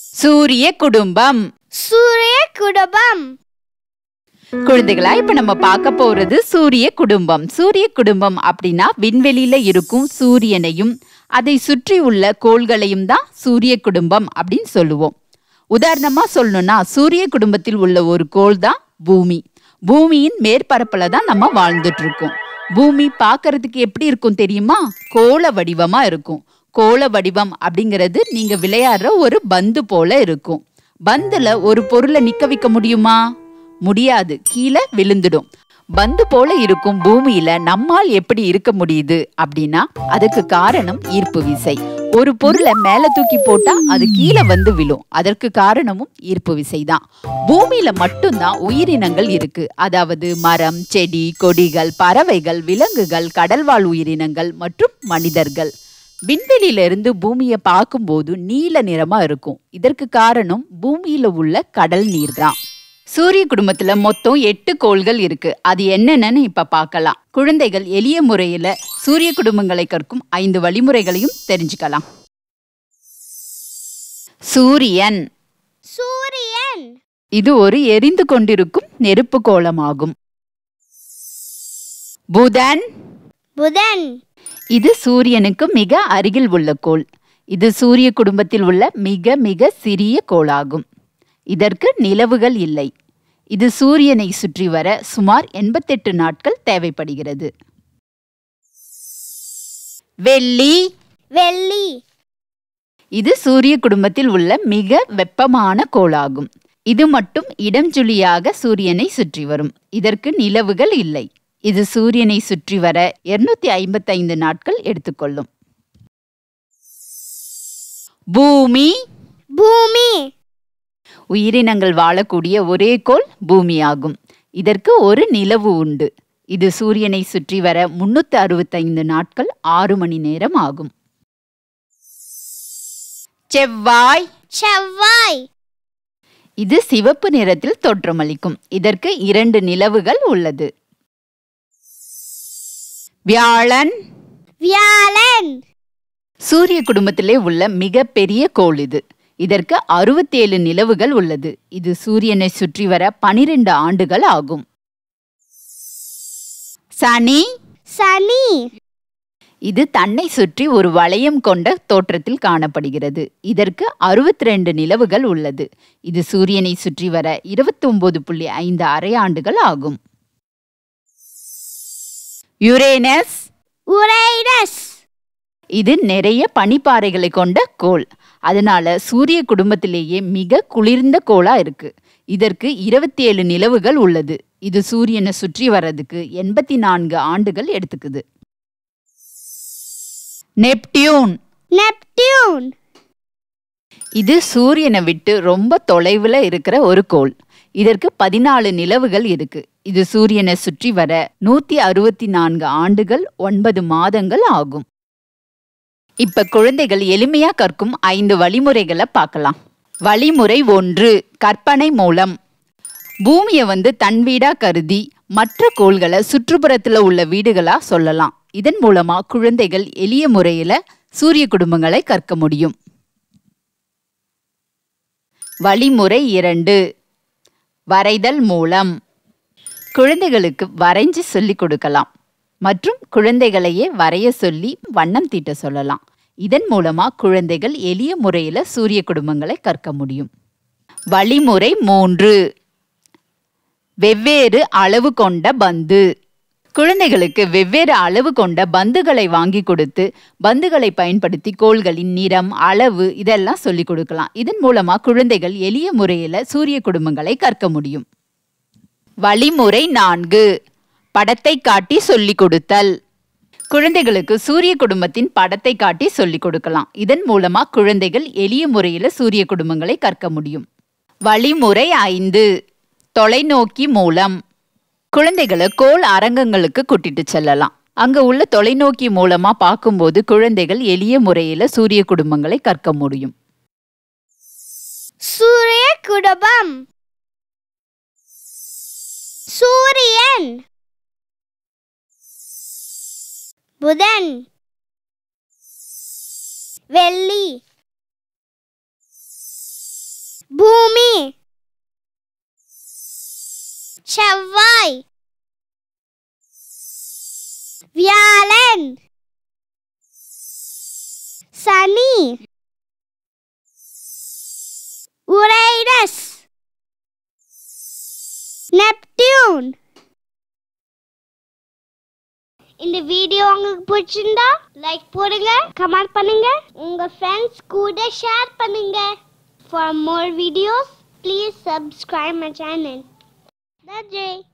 சூரிய குடும்பம் சூரிய குடும்பம் குழந்தைகளா இப்ப நம்ம பார்க்க போறது சூரிய குடும்பம் சூரிய குடும்பம் அப்படின்னா விண்வெளியில இருக்கும் சூரியனையும் அதை சுற்றி உள்ள கோள்களையும் தான் சூரிய குடும்பம் அப்படின்னு சொல்லுவோம் உதாரணமா சொல்லணும்னா சூரிய குடும்பத்தில் உள்ள ஒரு கோள் தான் பூமி பூமியின் மேற்பரப்புல தான் நம்ம வாழ்ந்துட்டு இருக்கோம் பூமி பார்க்கிறதுக்கு எப்படி இருக்கும் தெரியுமா கோள வடிவமா இருக்கும் கோள வடிவம் அப்படிங்கிறது நீங்க விளையாடுற ஒரு பந்து போல இருக்கும் பந்துல ஒரு பொருளை நிக்க வைக்க முடியுமா முடியாது கீழே விழுந்துடும் பந்து போல இருக்கும் பூமியில நம்மால் எப்படி இருக்க முடியுது அப்படின்னா அதுக்கு காரணம் ஈர்ப்பு விசை ஒரு பொருளை மேல தூக்கி போட்டா அது கீழே வந்து விழும் அதற்கு காரணமும் ஈர்ப்பு விசை தான் பூமியில மட்டும்தான் உயிரினங்கள் இருக்கு அதாவது மரம் செடி கொடிகள் பறவைகள் விலங்குகள் கடல்வாழ் உயிரினங்கள் மற்றும் மனிதர்கள் விண்வெளியில இருந்து பூமியை பார்க்கும்போது நீல நிறமா இருக்கும் இதற்கு காரணம் பூமியில உள்ள கடல் நீர் தான் சூரிய குடும்பத்துல மொத்தம் எட்டு கோள்கள் இருக்கு அது என்னென்னு இப்ப பார்க்கலாம் குழந்தைகள் எளிய முறையில சூரிய குடும்பங்களை கற்கும் ஐந்து வழிமுறைகளையும் தெரிஞ்சுக்கலாம் சூரியன் சூரியன் இது ஒரு எரிந்து கொண்டிருக்கும் நெருப்பு கோலமாகும் புதன் புதன் இது சூரியனுக்கு மிக அருகில் உள்ள கோள் இது சூரிய குடும்பத்தில் உள்ள மிக மிக சிறிய கோளாகும் இதற்கு நிலவுகள் இல்லை இது சூரியனை சுற்றி வர சுமார் எண்பத்தெட்டு நாட்கள் தேவைப்படுகிறது வெள்ளி வெள்ளி இது சூரிய குடும்பத்தில் உள்ள மிக வெப்பமான கோளாகும் இது மட்டும் இடஞ்சுழியாக சூரியனை சுற்றி வரும் இதற்கு நிலவுகள் இல்லை இது சூரியனை சுற்றி வர இருநூத்தி ஐம்பத்தைந்து நாட்கள் எடுத்துக்கொள்ளும் பூமி பூமி உயிரினங்கள் வாழக்கூடிய ஒரே கோள் பூமியாகும் இதற்கு ஒரு நிலவு உண்டு இது சூரியனை சுற்றி வர முன்னூத்தி அறுபத்தைந்து நாட்கள் ஆறு மணி நேரம் ஆகும் செவ்வாய் செவ்வாய் இது சிவப்பு நிறத்தில் தோற்றமளிக்கும் இதற்கு இரண்டு நிலவுகள் உள்ளது வியாழன் வியாழன் சூரிய குடும்பத்திலே உள்ள மிக பெரிய கோள் இது இதற்கு அறுபத்தேழு நிலவுகள் உள்ளது இது சூரியனை சுற்றி வர பனிரெண்டு ஆண்டுகள் ஆகும் சனி சனி இது தன்னை சுற்றி ஒரு வளையம் கொண்ட தோற்றத்தில் காணப்படுகிறது இதற்கு அறுபத்தி ரெண்டு நிலவுகள் உள்ளது இது சூரியனை சுற்றி வர இருபத்தி ஒன்பது புள்ளி ஐந்து அரை ஆண்டுகள் ஆகும் யுரேனஸ் உரைனஸ் இது நிறைய பனிப்பாறைகளை கொண்ட கோள் அதனால சூரிய குடும்பத்திலேயே மிக குளிர்ந்த கோளா இருக்கு இதற்கு இருபத்தி ஏழு நிலவுகள் உள்ளது இது சூரியனை சுற்றி வர்றதுக்கு எண்பத்தி நான்கு ஆண்டுகள் எடுத்துக்குது நெப்டியூன் நெப்டியூன் இது சூரியனை விட்டு ரொம்ப தொலைவில் இருக்கிற ஒரு கோள் இதற்கு பதினாலு நிலவுகள் இருக்கு இது சூரியனை சுற்றி வர நூத்தி அறுபத்தி நான்கு ஆண்டுகள் ஒன்பது மாதங்கள் ஆகும் இப்ப குழந்தைகள் எளிமையா கற்கும் ஐந்து வழிமுறைகளை பார்க்கலாம் வழிமுறை ஒன்று கற்பனை மூலம் பூமியை வந்து தன் வீடா கருதி மற்ற கோள்களை சுற்றுப்புறத்துல உள்ள வீடுகளா சொல்லலாம் இதன் மூலமா குழந்தைகள் எளிய முறையில சூரிய குடும்பங்களை கற்க முடியும் வழிமுறை இரண்டு வரைதல் மூலம் குழந்தைகளுக்கு வரைஞ்சு சொல்லிக் கொடுக்கலாம் மற்றும் குழந்தைகளையே வரைய சொல்லி வண்ணம் தீட்ட சொல்லலாம் இதன் மூலமா குழந்தைகள் எளிய முறையில சூரிய குடும்பங்களை கற்க முடியும் வழிமுறை மூன்று வெவ்வேறு அளவு கொண்ட பந்து குழந்தைகளுக்கு வெவ்வேறு அளவு கொண்ட பந்துகளை வாங்கி கொடுத்து பந்துகளை பயன்படுத்தி கோள்களின் நிறம் அளவு இதெல்லாம் சொல்லிக் கொடுக்கலாம் இதன் மூலமா குழந்தைகள் எளிய முறையில சூரிய குடும்பங்களை கற்க முடியும் வழிமுறை நான்கு படத்தை காட்டி சொல்லிக் கொடுத்தல் குழந்தைகளுக்கு சூரிய குடும்பத்தின் படத்தை காட்டி சொல்லிக் கொடுக்கலாம் இதன் மூலமா குழந்தைகள் எளிய முறையில சூரிய குடும்பங்களை கற்க முடியும் வழிமுறை ஐந்து தொலைநோக்கி மூலம் குழந்தைகளை கோள் அரங்கங்களுக்கு கூட்டிட்டு செல்லலாம் அங்க உள்ள தொலைநோக்கி மூலமா பார்க்கும்போது குழந்தைகள் எளிய முறையில சூரிய குடும்பங்களை கற்க முடியும் சூரிய குடும்பம் சூரியன் புதன் வெள்ளி செவ்வாய் வியாழன் சனி உரைனஸ் நெப்டியூன் இந்த வீடியோ உங்களுக்கு பிடிச்சிருந்தா லைக் போடுங்க கமெண்ட் பண்ணுங்க உங்க ஃப்ரெண்ட்ஸ் கூட ஷேர் பண்ணுங்க for more videos please subscribe my channel நன்றி